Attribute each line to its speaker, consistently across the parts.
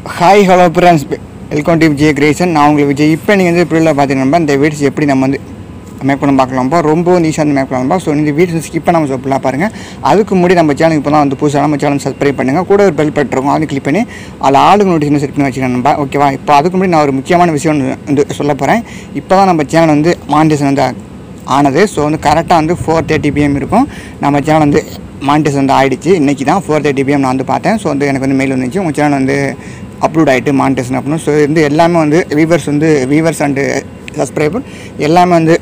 Speaker 1: hi hello friends welcome to Vijay creations நான் உங்களுக்கு விஜய் இப்போ நீங்கள் வந்து இப்படியில் பார்த்தீங்கன்னா இந்த வீடியோஸ் எப்படி நம்ம வந்து மேக் பண்ண பார்க்கலாம்ப்பா ரொம்ப ஈஸியாக வந்து மேக் பண்ணலாம்ப்பா ஸோ இந்த வீடியோஸ் ஸ்கிப் பண்ணாமல் சொல்லலாம் பாருங்கள் அதுக்கு முன்னாடி நம்ம சேனல் இப்போ தான் வந்து புதுசாக நம்ம சேனல் சப்ஸ்கிரைப் பண்ணுங்கள் கூட ஒரு பெல் பட்டிருக்கோம் அதை கிளிக் பண்ணி அதில் ஆளுங்க நோட்டிஃபிகேஷன் செட் பண்ணி வச்சுக்கணும்பா ஓகேவா இப்போ அதுக்கு முன்னாடி நான் ஒரு முக்கியமான விஷயம் வந்து- வந்து சொல்ல போகிறேன் இப்போ தான் நம்ம சேனல் வந்து மானிட்டேஷன் வந்து ஆனது ஸோ வந்து கரெக்டாக வந்து ஃபோர் தேர்ட்டி பிஎம் இருக்கும் நம்ம சேனல் வந்து மானிட்டேஷன் வந்து ஆயிடுச்சு இன்றைக்கி தான் ஃபோர் தேர்ட்டி பிஎம் நான் வந்து பார்த்தேன் ஸோ வந்து எனக்கு வந்து மெயில் வந்துச்சு உங்கள் சேனல் வந்து அப்லோட் ஆகிட்டு மானிட்டேஷன் அப்படின்னு ஸோ வந்து எல்லாமே வந்து வீவர்ஸ் வந்து வீவர்ஸ் அண்டு சப்ஸ்கிரைபர் எல்லாமே வந்து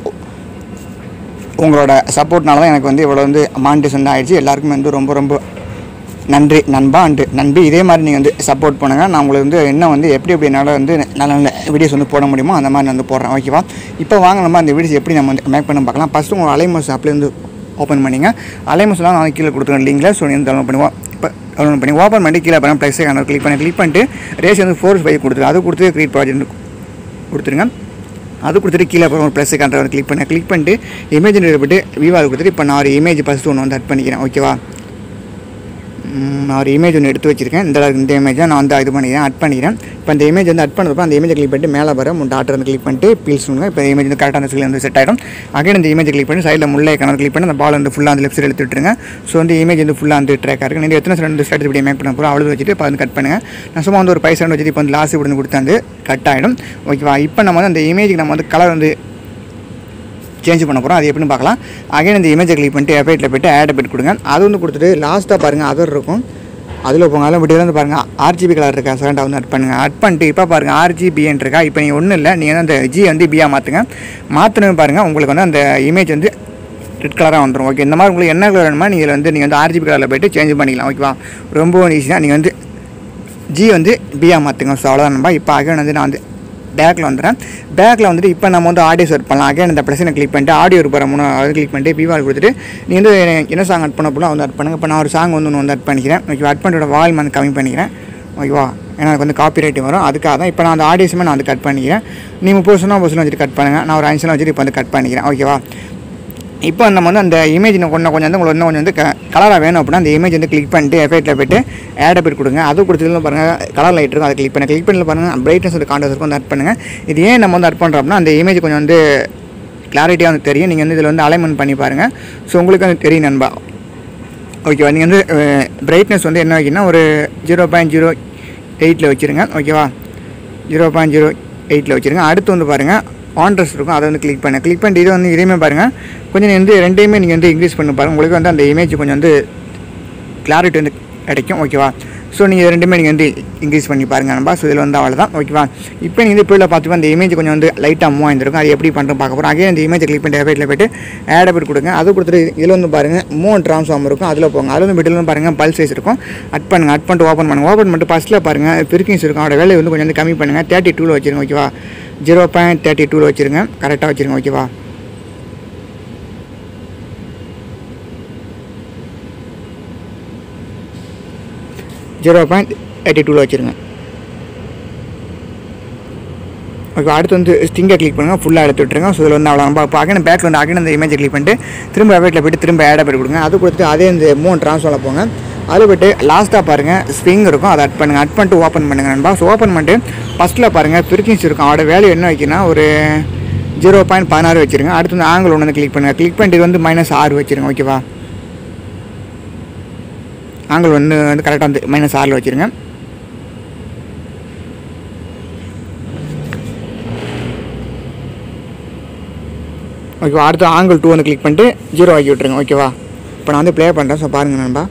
Speaker 1: உங்களோட சப்போர்ட்னால தான் எனக்கு வந்து இவ்வளோ வந்து மானிட்டேஷன் வந்து ஆயிடுச்சு எல்லாருக்குமே வந்து ரொம்ப ரொம்ப நன்றி நண்பா அண்டு நன்றி இதே மாதிரி நீங்கள் வந்து சப்போர்ட் பண்ணுங்கள் நான் உங்களுக்கு வந்து என்ன வந்து எப்படி எப்படி என்னால் வந்து நல்ல நல்ல வீடியோஸ் வந்து போட முடியுமோ அந்த மாதிரி நான் வந்து போடுறேன் ஓகேவா இப்போ வாங்க நம்ம அந்த வீடியோஸ் எப்படி நம்ம வந்து மேக் பண்ண பார்க்கலாம் ஃபஸ்ட்டு உங்கள் அலைமோஸ் ஆப்லேயே வந்து ஓப்பன் பண்ணிங்க அலைமோஸ்லாம் நான் கீழே கொடுத்துருக்கேன் லிங்கில் ஸோ நீங்கள் டவுன்லோட் பண்ணுவோம் இப்போ டவுன்லோட் பண்ணி ஓப்பன் பண்ணி கீழே பண்ண ப்ளஸ் கணக்கு கிளிக் பண்ணி கிளிக் பண்ணிட்டு ரேஸ் வந்து ஃபோர் ஃபைவ் கொடுத்துரு அது கொடுத்து க்ரியேட் ப்ராஜெக்ட் கொடுத்துருங்க அது கொடுத்துட்டு கீழே அப்புறம் ஒரு ப்ளஸ் கண்ட்ரை கிளிக் பண்ண கிளிக் பண்ணிட்டு இமேஜ் போட்டு விவாது கொடுத்துட்டு இப்போ நான் ஒரு இமேஜ் ஃபஸ்ட்டு ஒன்று வந்து அட் பண்ணிக்கிறேன் ஓகேவா ம், நான் ஒரு இமேஜ் ஒன்று எடுத்து வச்சிருக்கேன் இந்த இந்த இமேஜை நான் வந்து இது பண்ணிக்கிறேன் அட் பண்ணிக்கிறேன் இப்போ அந்த இமேஜ் வந்து அட் பண்ணதுப்போ அந்த இமேஜை கிளிக் பண்ணிட்டு மேலே வர உன் டாட்டர் வந்து கிளிக் பண்ணிட்டு பீல்ஸ் பண்ணுங்க இப்போ இமேஜ் வந்து கரெக்டாக அந்த வந்து செட் ஆகிடும் அகைன் இந்த இமேஜ் கிளிக் பண்ணி சைடில் முல்லை கணக்கு கிளிக் பண்ணி அந்த பால் வந்து ஃபுல்லாக அந்த லெஃப்ட் சைடு எடுத்து விட்டுருங்க ஸோ வந்து இமேஜ் வந்து ஃபுல்லாக வந்து ட்ராக் இருக்குது நீங்கள் எத்தனை செகண்ட் ஸ்டார்ட் இப்படி மேக் பண்ண போகிறோம் அவ்வளோ வச்சுட்டு இப்போ வந்து கட் பண்ணுங்கள் நான் சும்மா வந்து ஒரு பைசா வச்சுட்டு இப்போ வந்து லாஸ்ட் இப்படி வந்து கொடுத்து வந்து கட் ஆகிடும் ஓகேவா இப்போ நம்ம வந்து அந்த இமேஜுக்கு நம்ம வந்து கலர் வந்து சேஞ்ச் பண்ண போகிறோம் அது எப்படின்னு பார்க்கலாம் அகைன் இந்த இமேஜை கிளிக் பண்ணிட்டு எஃபெக்ட்டில் போய்ட்டு ஆட் எஃபெக்ட் கொடுங்க அது வந்து கொடுத்துட்டு லாஸ்ட்டாக பாருங்கள் அதர் இருக்கும் அதில் போங்க அதில் விட்டு வந்து பாருங்கள் ஆர்ஜிபி கலர் இருக்கா செகண்டாக வந்து அட் பண்ணுங்கள் அட் பண்ணிட்டு இப்போ பாருங்கள் ஆர்ஜிபின்னு இருக்கா இப்போ நீங்கள் ஒன்றும் இல்லை நீங்கள் வந்து அந்த ஜி வந்து பியாக மாற்றுங்க மாற்றினு பாருங்கள் உங்களுக்கு வந்து அந்த இமேஜ் வந்து ரெட் கலராக வந்துடும் ஓகே இந்த மாதிரி உங்களுக்கு என்ன கலர் வேணுமா நீங்கள் வந்து நீங்கள் வந்து ஆர்ஜிபி கலரில் போய்ட்டு சேஞ்ச் பண்ணிக்கலாம் ஓகேவா ரொம்ப ஈஸி தான் நீங்கள் வந்து ஜி வந்து பியாக மாற்றுங்க ஸோ அவ்வளோதான் நம்ப இப்போ அகைன் வந்து நான் வந்து பேக்கில் வந்துடுறேன் பேக்கில் வந்துட்டு இப்போ நம்ம வந்து ஆடியோ செட் பண்ணலாம் அகைன் இந்த ப்ளஸனை கிளிக் பண்ணிட்டு ஆடியோ இருப்பார் மூணு அது கிளிக் பண்ணிட்டு பிவால் கொடுத்துட்டு நீ வந்து என்ன சாங் அட் பண்ண போனால் வந்து அட் பண்ணுங்க இப்போ நான் ஒரு சாங் வந்து ஒன்று வந்து அட் பண்ணிக்கிறேன் ஓகேவா அட் பண்ணிட்டோட வால்யூம் வந்து கம்மி பண்ணிக்கிறேன் ஓகேவா ஏன்னா எனக்கு வந்து காப்பி ரைட் வரும் அதுக்காக தான் இப்போ நான் அந்த ஆடியோஸுமே நான் வந்து கட் பண்ணிக்கிறேன் நீ முப்பது சொன்னால் முப்பது வச்சுட்டு கட் பண்ணுங்கள் நான் ஒரு அஞ்சு சொன்னால் வச்சுட்டு இப்போ வந்து கட் பண்ணிக்கிறேன் ஓகேவா இப்போ நம்ம வந்து அந்த இமேஜ் இன்னும் கொஞ்சம் கொஞ்சம் வந்து உங்களுக்கு இன்னும் கொஞ்சம் வந்து கலராக வேணும் அப்படின்னா அந்த இமேஜ் வந்து கிளிக் பண்ணிட்டு எஃபெக்ட்டில் போய்ட்டு ஆட் போய்ட்டு கொடுங்க அது கொடுத்ததுல பாருங்கள் கலர் லைட் இருக்கும் அதை கிளிக் பண்ணி கிளிக் பண்ணி பாருங்கள் பிரைட்னஸ் ஒரு கான்ட்ராஸ்ட் இருக்கும் வந்து அட் பண்ணுங்கள் இது ஏன் நம்ம வந்து அட் பண்ணுறோம் அப்படின்னா அந்த இமேஜ் கொஞ்சம் வந்து கிளாரிட்டியாக வந்து தெரியும் நீங்கள் வந்து இதில் வந்து அலைன்மெண்ட் பண்ணி பாருங்கள் ஸோ உங்களுக்கு வந்து தெரியும் நண்பா ஓகேவா நீங்கள் வந்து பிரைட்னஸ் வந்து என்ன வைக்கணும்னா ஒரு ஜீரோ பாயிண்ட் ஜீரோ எயிட்டில் வச்சுருங்க ஓகேவா ஜீரோ பாயிண்ட் ஜீரோ எயிட்டில் வச்சுருங்க அடுத்து வந்து பாருங்கள் ஆன்ட்ரஸ் இருக்கும் அதை வந்து கிளிக் பண்ண கிளிக் பண்ணிட்டு இது வந்து இதையுமே பாருங்கள் கொஞ்சம் வந்து ரெண்டையுமே நீங்கள் வந்து இன்க்ரீஸ் பண்ணி பாருங்கள் உங்களுக்கு வந்து அந்த இமேஜ் கொஞ்சம் வந்து கிளாரிட்டி வந்து கிடைக்கும் ஓகேவா ஸோ நீங்கள் இது ரெண்டுமே நீங்கள் வந்து இன்க்ரீஸ் பண்ணி பாருங்கள் நண்பா ஸோ இதில் வந்து அவ்வளோதான் ஓகேவா இப்போ நீங்கள் வந்து இப்போ பார்த்துப்பா அந்த இமேஜ் கொஞ்சம் வந்து லைட்டாக மூவ் ஆயிருக்கும் அது எப்படி பண்ணுறோம் பார்க்க போகிறோம் அதே அந்த இமேஜை கிளிக் பண்ணி எஃபெக்ட்டில் போய்ட்டு ஆட் போய்ட்டு கொடுங்க அது கொடுத்துட்டு இதில் வந்து பாருங்கள் மூவ் ட்ரான்ஸ்ஃபார்ம் இருக்கும் அதில் போங்க அதில் வந்து மிடில் பாருங்கள் பல் சைஸ் இருக்கும் அட் பண்ணுங்கள் அட் பண்ணிட்டு ஓப்பன் பண்ணுங்கள் ஓப்பன் பண்ணிட்டு ஃபஸ்ட்டில் பாருங்கள் பிரிக்கிங்ஸ் இருக்கும் அதோட வேலையை வந்து கொஞ்சம் வந்து கம்மி பண்ணுங்கள் தேர்ட்டி டூவில் வச்சுருங்க ஓகேவா ஜீரோ பாயிண்ட் தேர்ட்டி டூவில் வச்சுருங்க கரெக்டாக வச்சுருங்க ஓகேவா ஜீரோ பாயிண்ட் எயிட்டி டூவில் வச்சுருங்க ஓகே அடுத்து வந்து ஸ்டிங்கை கிளிக் பண்ணுங்கள் ஃபுல்லாக எடுத்து விட்டுருங்க ஸோ இதில் வந்து அவ்வளோ நம்ம இப்போ அகைன் பேக்கில் வந்து அகைன் அந்த இமேஜை கிளிக் பண்ணிட்டு திரும்ப வெப்சைட்டில் போய்ட்டு திரும்ப ஆட் பண்ணி கொடுங்க அது கொடுத்துட்டு அதே இந்த மூணு ட்ரான்ஸ்ஃபாரில் போங்க அது போய்ட்டு லாஸ்ட்டாக பாருங்கள் ஸ்விங் இருக்கும் அதை அட் பண்ணுங்கள் அட் பண்ணிட்டு ஓப்பன் பண்ணுங்கள் நண்பா ஸோ ஓப்பன் பண்ணிட்டு ஃபஸ்ட்டில் பாருங்கள் பிரிக்கிங்ஸ் இருக்கும் அதோட வேல்யூ என்ன வைக்கணும் ஒரு ஜீரோ பாயிண்ட் பதினாறு வச்சுருங்க அடுத்து வந்து ஆங்கிள் ஒன்று வந்து கிளிக் பண்ணுங்கள் கிளிக் பண்ணிட்டு இது வந்து மைனஸ் ஆறு வச்சுருங்க ஓகேவா ஆங்கிள் வந்து வந்து கரெக்டாக வந்து மைனஸ் ஆறில் வச்சுருங்க ஓகேவா அடுத்து ஆங்கிள் டூ வந்து கிளிக் பண்ணிட்டு ஜீரோ ஆக்கி விட்ருங்க ஓகேவா இப்போ நான் வந்து ப்ளே பண்ணுறேன் ஸோ பாருங்கள் நண்பா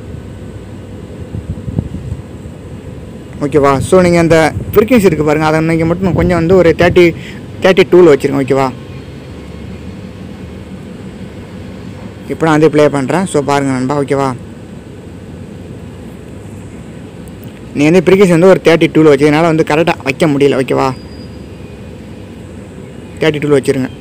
Speaker 1: ஓகேவா ஸோ நீங்கள் அந்த ஃப்ரீக்வன்சி இருக்குது பாருங்கள் அதை நீங்கள் மட்டும் கொஞ்சம் வந்து ஒரு தேர்ட்டி தேர்ட்டி டூவில் வச்சுருங்க ஓகேவா இப்போ நான் வந்து ப்ளே பண்ணுறேன் ஸோ பாருங்கள் நண்பா ஓகேவா நீ வந்து ப்ரீகேஷன் வந்து ஒரு தேர்ட்டி டூவில் வச்சு என்னால் வந்து கரெக்டாக வைக்க முடியல ஓகேவா தேர்ட்டி டூவில் வச்சுருங்க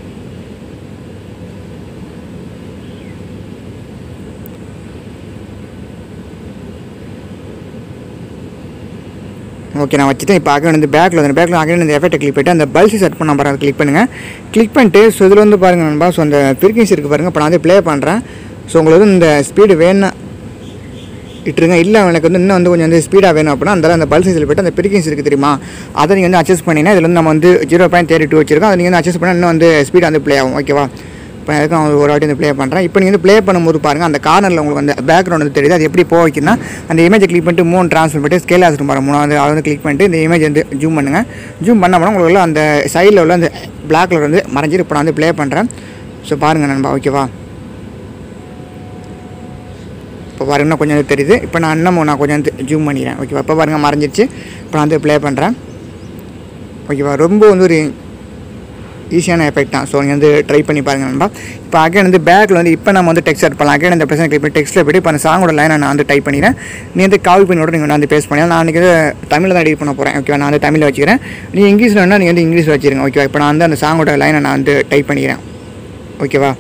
Speaker 1: ஓகே நான் வச்சுட்டேன் இப்போ அகைன் வந்து பேக்கில் வந்து பேக்கில் அகைன் இந்த எஃபெக்ட்டை கிளிக் பண்ணிட்டு அந்த பல்ஸ் செட் பண்ண பாருங்க கிளிக் பண்ணுங்கள் கிளிக் பண்ணிட்டு ஸோ இதில் வந்து பாருங்கள் நண்பா ஸோ அந்த ஃப்ரீக்வன்சி இருக்குது பாருங்கள் இப்போ நான் வந்து ப்ளே பண்ணுறேன் ஸோ உங்களுக்கு வந்து இந்த ஸ்பீடு வேணும் இட்டுருங்க இல்லை எனக்கு வந்து இன்னும் வந்து கொஞ்சம் வந்து ஸ்பீடாக வேணும் அப்படின்னா அந்த அந்த பல்ஸ் சைஸில் போய்ட்டு அந்த பிரிக்கிங்ஸ் இருக்குது தெரியுமா அதை நீங்கள் வந்து அட்ஜஸ்ட் பண்ணிங்கன்னா இதில் வந்து நம்ம வந்து ஜீரோ பாயிண்ட் தேர்ட்டி டூ வச்சிருக்கோம் அதை நீங்கள் வந்து அட்ஜஸ்ட் பண்ணால் இன்னும் வந்து ஸ்பீடாக வந்து ப்ளே ஆகும் ஓகேவா இப்போ அதுக்கு நான் ஒரு வாட்டி வந்து ப்ளே பண்ணுறேன் இப்போ நீங்கள் வந்து ப்ளே பண்ணும்போது பாருங்கள் அந்த கார்னரில் உங்களுக்கு அந்த பேக்ரவுண்ட் வந்து தெரியுது அது எப்படி போக வைக்கணும்னா அந்த இமேஜை கிளிக் பண்ணிட்டு மூணு ட்ரான்ஸ்ஃபர் பண்ணிட்டு ஸ்கேல் ஆசிட்டு பாருங்க மூணாவது அதை வந்து கிளிக் பண்ணிட்டு இந்த இமேஜ் வந்து ஜூம் பண்ணுங்கள் ஜூம் பண்ண உங்களுக்கு உள்ள அந்த சைடில் உள்ள அந்த பிளாக் கலர் வந்து மறைஞ்சிட்டு இப்போ நான் வந்து ப்ளே பண்ணுறேன் ஸோ பாருங்கள் நண்பா ஓகேவா இப்போ பாருங்க இன்னும் கொஞ்சம் தெரியுது இப்போ நான் இன்னமும் நான் கொஞ்சம் ஜூம் பண்ணிக்கிறேன் ஓகேவா இப்போ பாருங்க மறைஞ்சிருச்சு இப்போ நான் வந்து ப்ளே பண்ணுறேன் ஓகேவா ரொம்ப வந்து ஒரு ஈஸியான எஃபெக்ட் தான் ஸோ நீங்கள் வந்து ட்ரை பண்ணி பாருங்க நண்பா இப்போ அகைன் வந்து பேக்கில் வந்து இப்போ நம்ம வந்து டெக்ஸ்ட் ஆட் பண்ணலாம் அகைன் இந்த பிரச்சனை கிளிக் பண்ணி டெக்ஸ்ட்டில் போய்ட்டு இப்போ அந்த சாங்கோட லைனை நான் வந்து டைப் பண்ணிக்கிறேன் நீ வந்து கால் பண்ணியோட நீங்கள் வந்து பேஸ்ட் பண்ணி நான் அன்றைக்கி வந்து தமிழில் தான் எடிட் பண்ண போகிறேன் ஓகேவா நான் வந்து தமிழில் வச்சுக்கிறேன் நீங்கள் இங்கிலீஷில் வேணால் நீங்கள் வந்து இங்கிலீஷில் வச்சுருங்க ஓகேவா இப்போ நான் வந்து அந்த சாங்கோட லைனை நான் வந்து டைப் பண்ணிக்கிறேன் ஓகேவா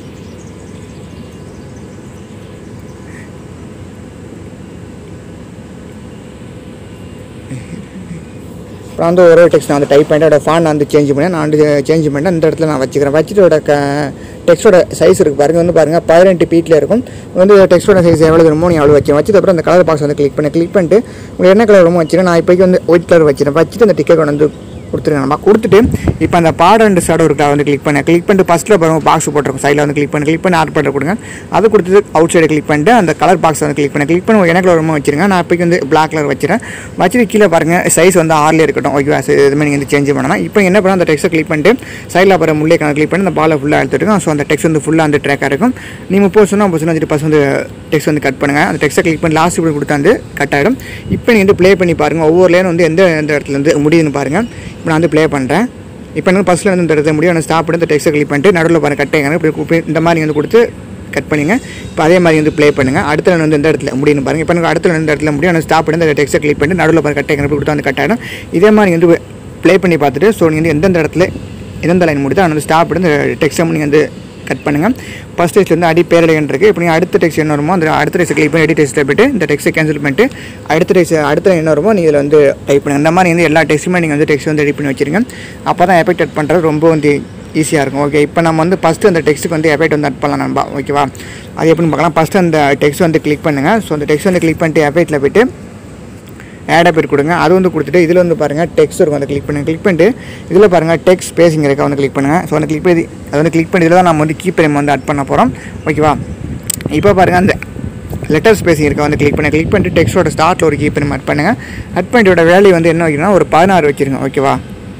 Speaker 1: அப்புறம் வந்து ஒரே டெக்ஸ்ட் நான் வந்து டைப் பண்ணிட்டு அதோட ஃபான் நான் வந்து சேஞ்ச் பண்ணேன் நான் வந்து சேஞ்ச் பண்ணிட்டு இந்த இடத்துல நான் வச்சுக்கிறேன் வச்சுட்டு அதோட க டெக்ஸ்டோட சைஸ் இருக்குது பாருங்க வந்து பாருங்கள் பதினெட்டு பீட்டில் இருக்கும் வந்து டெக்ஸ்டோட சைஸ் எவ்வளோ வேணுமோ நீ அவ்வளோ வச்சு வச்சது அப்புறம் அந்த கலர் பாக்ஸ் வந்து கிளிக் பண்ணி கிளிக் பண்ணிட்டு உங்களுக்கு என்ன கலர் வேணுமோ வச்சுருக்கேன் நான் இப்போக்கி வந்து ஒயிட் கலர் வச்சுருக்கேன் வச்சுட்டு அந்த டிக்கெட் வந்து கொடுத்துருங்க நம்ம கொடுத்துட்டு இப்போ அந்த பாடம் ரெண்டு ஷேடோ இருக்கா வந்து கிளிக் பண்ணேன் கிளிக் பண்ணிட்டு ஃபஸ்ட்டில் பாருங்க பாக்ஸ் போட்டிருக்கும் சைடில் வந்து கிளிக் பண்ணி கிளிக் பண்ணி ஆட் பண்ணுற கொடுங்க அது கொடுத்துட்டு அவுட் சைடு கிளிக் பண்ணிட்டு அந்த கலர் பாக்ஸ் வந்து கிளிக் பண்ணி கிளிக் பண்ணி எனக்கு கலர் வச்சிருங்க நான் இப்போக்கி வந்து பிளாக் கலர் வச்சிருக்கேன் வச்சுட்டு கீழே பாருங்கள் சைஸ் வந்து ஆறில் இருக்கட்டும் ஓகேவா இதுமாதிரி நீங்கள் வந்து சேஞ்ச் பண்ணலாம் இப்போ என்ன பண்ணால் அந்த டெக்ஸ்ட்டை கிளிக் பண்ணிட்டு சைடில் அப்புறம் முள்ளே கணக்கு கிளிக் பண்ணி அந்த பாலை ஃபுல்லாக எடுத்துருக்கோம் ஸோ அந்த டெக்ஸ்ட் வந்து ஃபுல்லாக அந்த ட்ராக்காக இருக்கும் நீங்கள் முப்பது சொன்னால் முப்பது சொன்னால் ஃபஸ்ட் வந்து டெக்ஸ்ட் வந்து கட் பண்ணுங்கள் அந்த டெக்ஸ்ட்டை கிளிக் பண்ணி லாஸ்ட் இப்படி கொடுத்தா வந்து கட் ஆகிடும் இப்போ நீங்கள் வந்து ப்ளே பண்ணி பாருங்கள் ஒவ்வொரு லேன் வந்து எந்த எந்த இடத்துல இருந்து முடியுதுன்னு பாருங்கள் இப்போ நான் வந்து ப்ளே பண்ணுறேன் இப்போ எனக்கு ஃபஸ்ட்டில் வந்து இந்த இடத்துல முடியும் நான் ஸ்டாப் பண்ணி இந்த டெக்ஸ்ட்டை கிளிக் பண்ணிட்டு நடுவில் பாருங்க கட் ஆகிங்க இப்படி இப்படி இந்த மாதிரி வந்து கொடுத்து கட் பண்ணிங்க இப்போ அதே மாதிரி வந்து ப்ளே பண்ணுங்கள் அடுத்த line வந்து எந்த இடத்துல முடியும்னு பாருங்கள் இப்போ எனக்கு அடுத்த line இந்த இடத்துல முடியும் நான் ஸ்டாப் பண்ணி இந்த டெக்ஸ்ட்டை கிளிக் பண்ணிட்டு நடுவில் பாருங்க கட் ஆகிங்க இப்படி கொடுத்தா வந்து கட் ஆகிடும் இதே மாதிரி வந்து ப்ளே பண்ணி பார்த்துட்டு ஸோ நீங்கள் வந்து எந்தெந்த இடத்துல எந்தெந்த லைன் முடியுதோ அதை வந்து ஸ்டாப் பண்ணி இந்த டெக்ஸ்ட்டை நீங்கள் வந்து கட் பண்ணுங்கள் ஃபஸ்ட் டெக்ஸ்ட் வந்து அடி பேரடைகன் இருக்குது இப்போ நீங்கள் அடுத்த டெக்ஸ்ட் என்ன வருமோ அந்த அடுத்த டெக்ஸ்ட் கிளிக் பண்ணி எடி டெக்ஸ்ட்டில் போய்ட்டு இந்த டெக்ஸ்ட்டை கேன்சல் பண்ணிட்டு அடுத்த டெக்ஸ்ட் அடுத்த என்ன வருமோ நீங்கள் இதில் வந்து டைப் பண்ணுங்கள் இந்த மாதிரி வந்து எல்லா டெக்ஸ்ட்டுமே நீங்கள் வந்து டெக்ஸ்ட் வந்து எடிட் பண்ணி வச்சிருங்க அப்போ தான் எஃபெக்ட் அட் பண்ணுறது ரொம்ப வந்து ஈஸியாக இருக்கும் ஓகே இப்போ நம்ம வந்து ஃபஸ்ட்டு அந்த டெக்ஸ்ட்டுக்கு வந்து எஃபெக்ட் வந்து அட் பண்ணலாம் நண்பா ஓகேவா அது எப்படின்னு பார்க்கலாம் ஃபஸ்ட்டு அந்த டெக்ஸ்ட் வந்து கிளிக் பண்ணுங்கள் ஸோ அந்த டெக்ஸ்ட் வந்து கிளிக் பண்ணிட்டு எஃபெக்ட்டில் போய்ட்டு ஆட் பேர் கொடுங்க அது வந்து கொடுத்துட்டு இதில் வந்து பாருங்கள் டெக்ஸ்ட் இருக்கும் அதை கிளிக் பண்ணுங்க கிளிக் பண்ணிட்டு இதில் பாருங்கள் டெக்ஸ்ட் ஸ்பேசிங் இருக்கா வந்து கிளிக் பண்ணுங்கள் ஸோ அந்த கிளிக் பண்ணி அதை வந்து கிளிக் பண்ணி இதில் தான் நம்ம வந்து கீ பிரேம் வந்து அட் பண்ண போகிறோம் ஓகேவா இப்போ பாருங்கள் அந்த லெட்டர் ஸ்பேசிங் இருக்கா வந்து கிளிக் பண்ணி கிளிக் பண்ணிட்டு டெக்ஸ்ட்டோட ஸ்டார்ட்டில் ஒரு கீ பிரேம் அட் பண்ணுங்கள் அட் பண்ணிட்டோட வேல்யூ வந்து என்ன வைக்கணும்னா ஒரு பதினாறு வச்சுருங்க ஓகேவா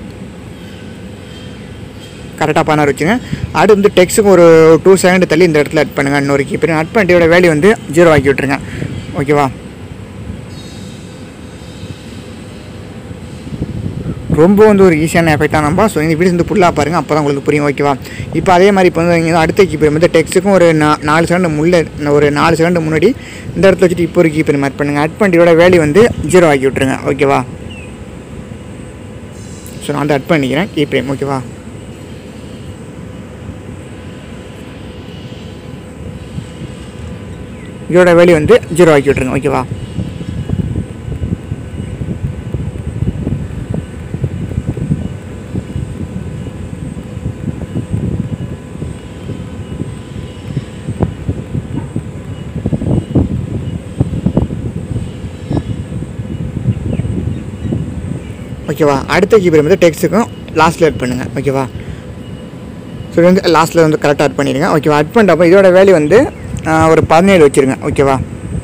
Speaker 1: கரெக்டாக பதினாறு வச்சுங்க அடுத்து வந்து டெக்ஸ்ட்டுக்கு ஒரு டூ செகண்ட் தள்ளி இந்த இடத்துல அட் பண்ணுங்கள் இன்னொரு கீ பிரேம் அட் பண்ணிட்டோட வேல்யூ வந்து ஜீரோ ஆக்கி விட்ருங்க ஓகேவா ரொம்ப வந்து ஒரு ஈஸியான எஃபெக்டாக நம்ப ஸோ இந்த வீடியோ வந்து ஃபுல்லாக பாருங்கள் அப்போ தான் உங்களுக்கு புரியும் ஓகேவா இப்போ அதே மாதிரி இப்போ வந்து நீங்கள் அடுத்த கீப்பர் வந்து டெக்ஸ்ட்டுக்கும் ஒரு நா நாலு செகண்ட் முள்ள ஒரு நாலு செகண்ட் முன்னாடி இந்த இடத்துல வச்சுட்டு இப்போ ஒரு கீப்பர் ஆட் பண்ணுங்கள் அட் பண்ணியோட வேல்யூ வந்து ஜீரோ ஆக்கி விட்ருங்க ஓகேவா ஸோ நான் வந்து அட் பண்ணிக்கிறேன் கீப்ரேம் ஓகேவா இதோட வேல்யூ வந்து ஜீரோ ஆக்கி விட்ருங்க ஓகேவா ஓகேவா அடுத்த கீபர் வந்து டெக்ஸ்ட்டுக்கும் லாஸ்ட்டில் ஆட் பண்ணுங்கள் ஓகேவா ஸோ இது வந்து லாஸ்ட்டில் வந்து கரெக்டாக ஆட் பண்ணிடுங்க ஓகேவா ஆட் பண்ணுறப்போ இதோட வேல்யூ வந்து ஆஹ், ஒரு பதினேழு வச்சுருங்க ஓகேவா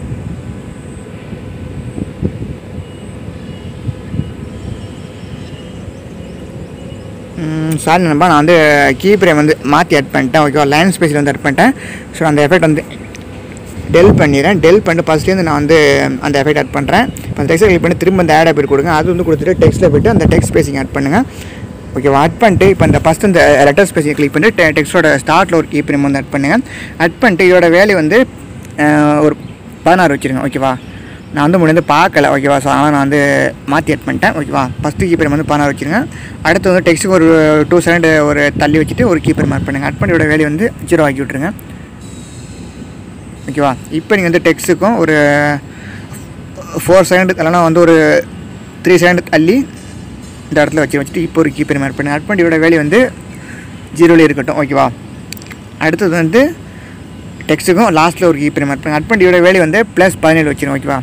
Speaker 1: சாரி நண்பா நான் வந்து கீப்பரை வந்து மாற்றி ஆட் பண்ணிட்டேன் ஓகேவா லைன் ஸ்பேஸில் வந்து ஆட் பண்ணிட்டேன் ஸோ அந்த எஃபெக்ட் வந்து டெல் பண்ணிடுறேன் டெல் பண்ணிட்டு ஃபஸ்ட்லேருந்து நான் வந்து அந்த எஃபெக்ட் ஆட் பண்ணுறேன் இப்போ அந்த டெக்ஸ்ட்டை கிளிக் பண்ணி திரும்ப அந்த ஆட் பேர் கொடுங்க அது வந்து கொடுத்துட்டு டெக்ஸ்ட்டில் போய்ட்டு அந்த டெக்ஸ்ட் ஸ்பேசிங் ஆட் பண்ணுங்கள் ஓகேவா ஆட் பண்ணிட்டு இப்போ இந்த ஃபஸ்ட் இந்த லெட்டர் ஸ்பேசிங் கிளிக் பண்ணிட்டு டெக்ஸ்ட்டோட ஸ்டார்ட்டில் ஒரு கீப்பர் வந்து ஆட் பண்ணுங்கள் ஆட் பண்ணிட்டு இதோட வேல்யூ வந்து அஹ், ஒரு பதினாறு வச்சுருங்க ஓகேவா நான் வந்து முடிந்து பார்க்கல ஓகேவா ஸோ அதனால் நான் வந்து மாற்றி ஆட் பண்ணிட்டேன் ஓகேவா ஃபஸ்ட்டு கீப்பர் வந்து பதினாறு வச்சுருங்க அடுத்து வந்து டெக்ஸ்ட்டுக்கு ஒரு டூ செகண்ட் ஒரு தள்ளி வச்சுட்டு ஒரு கீப்பர் ஆட் பண்ணுங்கள் ஆட் பண்ணி இதோட வேல்யூ வந்து ஜீரோ ஆக்கி விட்ருங்க ஓகேவா இப்போ நீங்கள் வந்து டெக்ஸ்ட்டுக்கும் ஒரு ஃபோர் செகண்ட் இல்லைனா வந்து ஒரு த்ரீ செகண்ட் தள்ளி இந்த இடத்துல வச்சு வச்சுட்டு இப்போ ஒரு கீப்பர் ஆட் பண்ணி ஆட் பண்ணி இதோட வேல்யூ வந்து ஜீரோவில் இருக்கட்டும் ஓகேவா அடுத்தது வந்து டெக்ஸ்ட்டுக்கும் லாஸ்ட்டில் ஒரு கீ பிரேம் ஆட் பண்ணுங்க ஆட் பண்ணிட்டு இதோட வேல்யூ வந்து ப்ளஸ் பதினேழு வச்சிருங்க ஓகேவா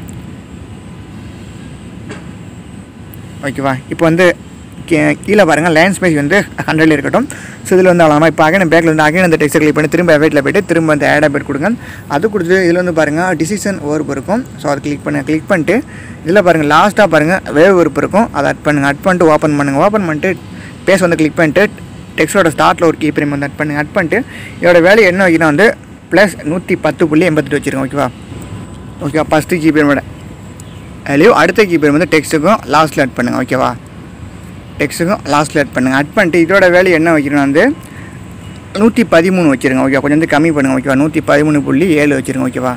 Speaker 1: ஓகேவா இப்போ வந்து கீ- கீழே பாருங்கள் லைன் ஸ்பேஸ் வந்து ஹண்ட்ரட்ல இருக்கட்டும் ஸோ இதில் வந்து அவ்வளோ இப்போ அகைன் பேக்கில் வந்து அகைன் அந்த டெக்ஸ்ட் கிளிக் பண்ணி திரும்ப எஃபெக்ட்டில் போயிட்டு திரும்ப அந்த ஆட் பேட் கொடுங்க அது கொடுத்துட்டு இதில் வந்து பாருங்கள் டிசிஷன் ஒர்ப் இருக்கும் ஸோ அது கிளிக் பண்ணி கிளிக் பண்ணிட்டு இதில் பாருங்கள் லாஸ்ட்டாக பாருங்கள் வேவ் ஒர்ப் இருக்கும் அதை அட் பண்ணுங்கள் அட் பண்ணிட்டு ஓப்பன் பண்ணுங்கள் ஓப்பன் பண்ணிட்டு பேஸ் வந்து கிளிக் பண்ணிட்டு டெக்ஸ்டோட ஸ்டார்ட்டில் ஒரு கீ பிரேம் வந்து அட் பண்ணுங்க அட் பண்ணிட்டு இதோட வேல்யூ என்ன வைக்கணும் வந்து ப்ளஸ் நூற்றி பத்து புள்ளி எண்பத்தெட்டு வச்சுருக்கோம் ஓகேவா ஓகேவா ஃபஸ்ட்டு கீ பிரேமோட அதுலேயும் அடுத்த கீ பிரேம் வந்து டெக்ஸ்ட்டுக்கும் லாஸ்ட்டில் ஆட் பண்ணுங்கள் ஓகேவா டெக்ஸ்ட்டுக்கும் லாஸ்ட்டில் ஆட் பண்ணுங்கள் ஆட் பண்ணிட்டு இதோட வேல்யூ என்ன வைக்கணும் வந்து நூற்றி பதிமூணு வச்சுருங்க ஓகே கொஞ்சம் வந்து கம்மி பண்ணுங்கள் ஓகேவா நூற்றி பதிமூணு புள்ளி ஏழு வச்சுருங்க ஓகேவா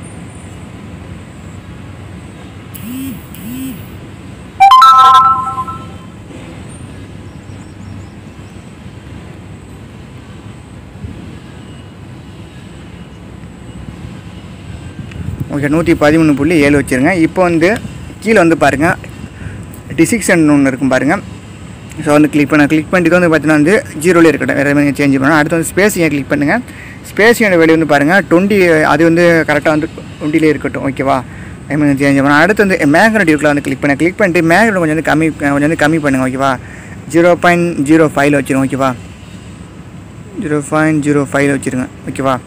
Speaker 1: ஓகே நூற்றி பதிமூணு புள்ளி ஏழு வச்சுருங்க இப்போ வந்து கீழே வந்து பாருங்கள் டிசிக்ஷன் ஒன்று இருக்கும் பாருங்கள் ஸோ வந்து கிளிக் பண்ண கிளிக் பண்ணிட்டு இது வந்து பார்த்தீங்கன்னா வந்து ஜீரோலே இருக்கட்டும் வேறு எதுவும் சேஞ்ச் பண்ணணும் அடுத்து வந்து ஸ்பேஸியை கிளிக் பண்ணுங்கள் ஸ்பேஸியோட வெளியே வந்து பாருங்கள் டுவெண்ட்டி அது வந்து கரெக்டாக வந்து டுவெண்ட்டிலே இருக்கட்டும் ஓகேவா சேஞ்ச் பண்ணணும் அடுத்து வந்து மேக்னட் இருக்குல்ல வந்து கிளிக் பண்ண கிளிக் பண்ணிட்டு மேக்னட் கொஞ்சம் வந்து கம்மி கொஞ்சம் வந்து கம்மி பண்ணுங்கள் ஓகேவா ஜீரோ பாயிண்ட் ஜீரோ ஃபைவ்ல வச்சுருங்க ஓகேவா ஜீரோ பாயிண்ட் ஜீரோ ஃபைவ்ல வச்சுருங்க ஓகேவா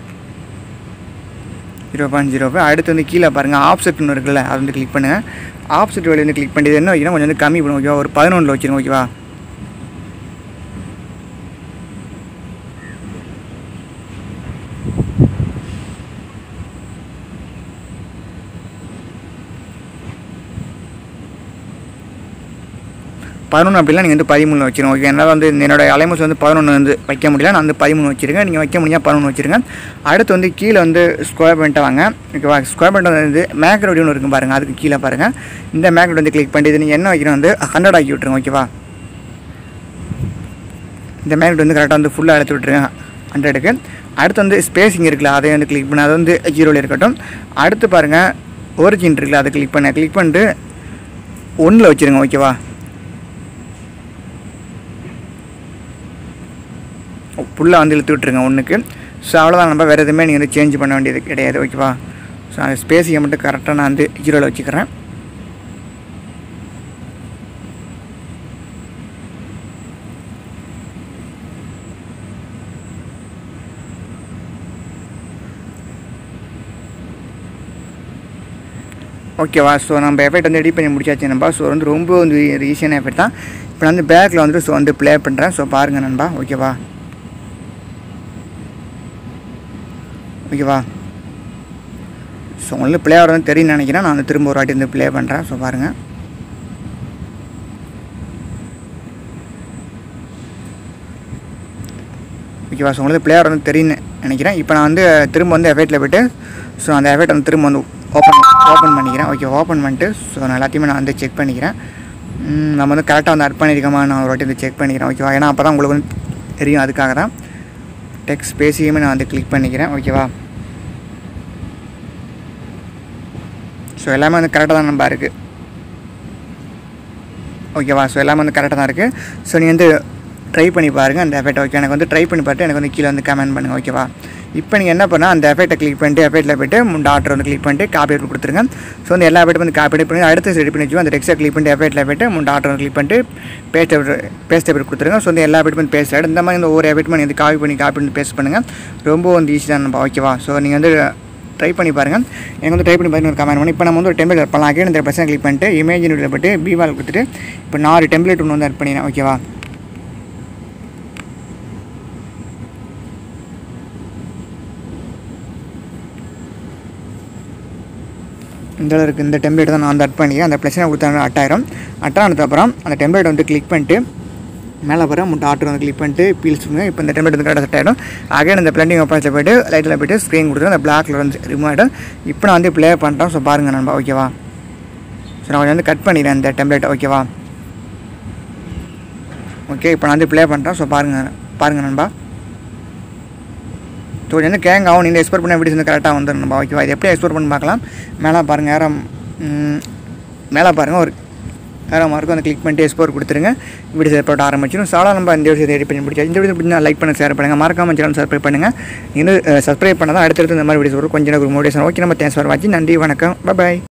Speaker 1: ஜீரோ பாயிண்ட் ஜீரோ ஃபைவ் அடுத்து வந்து கீழே பாருங்கள் ஆப்செட் ஒன்று இருக்குல்ல அது வந்து கிளிக் பண்ணுங்கள் ஆப்செட் வெளியே வந்து கிளிக் பண்ணிட்டு என்ன வைக்கணும் கொஞ்சம் வந்து கம்மி பண்ணுங்க ஓகேவா ஒரு பதினொன்றில் வச்சுருங்க ஓகேவா பதினொன்று அப்படிலாம் நீங்கள் வந்து பதிமூணு வச்சிருங்க ஓகே என்னால் வந்து என்னோட அலைமஸ் வந்து பதினொன்று வந்து வைக்க முடியல நான் வந்து பதிமூணு வச்சிருக்கேன் நீங்கள் வைக்க முடியாது பதினொன்று வச்சிருங்க அடுத்து வந்து கீழே வந்து ஸ்கொயர் பண்ணிட்டு வாங்க ஓகேவா ஸ்கொயர் பண்ணிட்டு வந்து மேக்ரோடி ஒன்று இருக்கும் பாருங்கள் அதுக்கு கீழே பாருங்கள் இந்த மேக்ரோட் வந்து கிளிக் பண்ணிட்டு இது நீங்கள் என்ன வைக்கணும் வந்து ஹண்ட்ரட் ஆக்கி விட்ருங்க ஓகேவா இந்த மேக்னெட் வந்து கரெக்டாக வந்து ஃபுல்லாக எடுத்து விட்ருங்க ஹண்ட்ரடுக்கு அடுத்து வந்து ஸ்பேசிங் இருக்குல்ல அதை வந்து கிளிக் பண்ண அது வந்து ஜீரோவில் இருக்கட்டும் அடுத்து பாருங்கள் ஒரிஜின் இருக்குல்ல அதை கிளிக் பண்ண கிளிக் பண்ணிட்டு ஒன்றில் வச்சுருங்க ஓகேவா ஃபுல்லாக வந்து இழுத்து விட்ருங்க ஒன்றுக்கு ஸோ அவ்வளோதான் நம்ம வேறு எதுவுமே நீங்கள் வந்து சேஞ்ச் பண்ண வேண்டியது கிடையாது ஓகேவா ஸோ அந்த ஸ்பேஸியை மட்டும் கரெக்டாக நான் வந்து ஜீரோவில் வச்சுக்கிறேன் ஓகேவா ஸோ நம்ம எஃபெக்ட் வந்து எடிட் பண்ணி முடிச்சாச்சு நண்பா ஸோ வந்து ரொம்ப வந்து ஈஸியான எஃபெக்ட் தான் இப்போ நான் வந்து பேக்கில் வந்துட்டு ஸோ வந்து ப்ளே பண்ணுறேன் ஸோ பாருங்கள் நண்பா ஓகேவா ஓகேவா ஸோ உங்களுக்கு ப்ளே ஆகிறது தெரியும்னு நினைக்கிறேன் நான் வந்து திரும்ப ஒரு வாட்டி வந்து ப்ளே பண்ணுறேன் ஸோ பாருங்கள் ஓகேவா ஸோ உங்களுக்கு பிளேயர் வந்து தெரியும்னு நினைக்கிறேன் இப்போ நான் வந்து திரும்ப வந்து எஃபெக்ட்டில் போய்ட்டு ஸோ அந்த எஃபெக்ட் வந்து திரும்ப வந்து ஓப்பன் ஓப்பன் பண்ணிக்கிறேன் ஓகே ஓப்பன் பண்ணிட்டு ஸோ நான் எல்லாத்தையுமே நான் வந்து செக் பண்ணிக்கிறேன் ம், நம்ம வந்து கரெக்டாக வந்து அட் பண்ணியிருக்கோமா நான் ஒரு வாட்டி வந்து செக் பண்ணிக்கிறேன் ஓகேவா ஏன்னா அப்போ தான் உங்களுக்கு வந்து தெரியும் அதுக்காக தான் டெக்ஸ்ட் ஸ்பேஸையுமே நான் வந்து கிளிக் பண்ணிக்கிறேன் ஓகேவா ஸோ எல்லாமே வந்து கரெக்டாக தான் நம்ப இருக்குது ஓகேவா ஸோ எல்லாமே வந்து கரெக்டாக தான் இருக்குது ஸோ நீங்கள் வந்து ட்ரை பண்ணி பாருங்கள் அந்த எஃபெக்ட் ஓகே எனக்கு வந்து ட்ரை பண்ணி பார்த்து எனக்கு வந்து கீழே வந்து கமெண்ட் பண்ணுங்கள் ஓகேவா இப்போ நீங்கள் என்ன பண்ணால் அந்த எஃபெக்ட்டை கிளிக் பண்ணிட்டு எஃபெக்ட்டில் போய்ட்டு டாக்டர் வந்து கிளிக் பண்ணிட்டு காப்பி எடுத்து கொடுத்துருங்க ஸோ வந்து எல்லா எஃபெக்ட்டும் வந்து காப்பி பண்ணி அடுத்து ரெடி பண்ணி வச்சு அந்த டெக்ஸ்ட்டை கிளிக் பண்ணிட்டு எஃபெக்ட்டில் போய்ட்டு மூணு டாக்டர் வந்து கிளிக் பண்ணிட்டு பேஸ்ட் பேஸ்ட் எஃபெக்ட் கொடுத்துருங்க ஸோ வந்து எல்லா எஃபெக்ட்டும் வந்து பேஸ்ட் இந்த மாதிரி இந்த ஒவ்வொரு எஃபெக்ட்டும் நீங்கள் வந்து காப்பி பண்ணி காப்பி பண்ணி பேஸ்ட் பண்ணுங்கள் ரொம்ப வந்து ஈஸி தான் நம்ம ஓகேவா ஸோ நீங்கள் வந்து ட்ரை பண்ணி பாருங்கள் எனக்கு வந்து ட்ரை பண்ணி பாருங்க ஒரு கமெண்ட் பண்ணி இப்போ நம்ம வந்து ஒரு டெம்ப்ளேட் பண்ணலாம் அகைன் இந்த பர்சன் கிளிக் பண்ணிட்டு இமேஜ் வீடியோ போட்டு பிவால் கொடுத்துட்டு இப்போ நான் ஒரு டெம்ப்ளேட் ஒன்று வந்து ஆட் பண்ணிடுறேன் ஓகேவா இந்த அளவு இருக்குது இந்த டெம்ப்ளேட் தான் நான் வந்து அட் பண்ணிக்கிறேன் அந்த ப்ளஸ் கொடுத்தா அட் ஆயிரும் அட் ஆனதுக்கப்புறம் அந்த டெம்ப்ளேட் வந்து கிளிக் பண்ணிட்டு மேலே வர முட்டை ஆட்டர் வந்து கிளிக் பண்ணிட்டு பீல்ஸ் இப்போ இந்த டெம்ப்ளேட் வந்து கரெக்டாக செட் ஆகிடும் அகைன் இந்த பிளண்டிங் ஆப்பர்ஸில் போய்ட்டு லைட்டில் போய்ட்டு ஸ்க்ரீன் கொடுத்துட்டு அந்த பிளாக்ல வந்து ரிமூவ் ஆகிடும் இப்போ நான் வந்து ப்ளே பண்ணுறேன் ஸோ பாருங்கள் நண்பா ஓகேவா ஸோ நான் கொஞ்சம் வந்து கட் பண்ணிடுறேன் இந்த டெம்ப்ளேட்டை ஓகேவா ஓகே இப்போ நான் வந்து ப்ளே பண்ணுறேன் ஸோ பாருங்கள் பாருங்கள் நண்பா ஸோ கொஞ்சம் வந்து கேங் ஆகும் நீங்கள் எக்ஸ்போர்ட் பண்ண வீடியோஸ் வந்து கரெக்டாக வந்துடும் நண்பா ஓகேவா இது எப்படி எக்ஸ்போர்ட் பண்ணி பார்க்கலாம் மேலே பாருங்கள் யாரும் மேலே பாருங்கள் ஒரு வேறு மார்க்கும் அந்த கிளிக் பண்ணிட்டு எக்ஸ்போர் கொடுத்துருங்க வீடியோ சேர் ஆரம்பிச்சிடும் சாலா நம்ம இந்த வீடியோ எடிட் பண்ணி பிடிச்சா இந்த வீடியோ பிடிச்சா லைக் பண்ண ஷேர் பண்ணுங்கள் மறக்காம சேனல் சப்ஸ்கிரைப் பண்ணுங்கள் இன்னும் சப்ஸ்கிரைப் பண்ணால் தான் அடுத்தடுத்து இந்த மாதிரி வீடியோஸ் வரும் கொஞ்சம் எனக்கு ஒரு மோட்டிவேஷன் ஓகே நம்ம தேங்க்ஸ் ஃபார் வாட்சிங் நன்றி வணக்கம் பாய்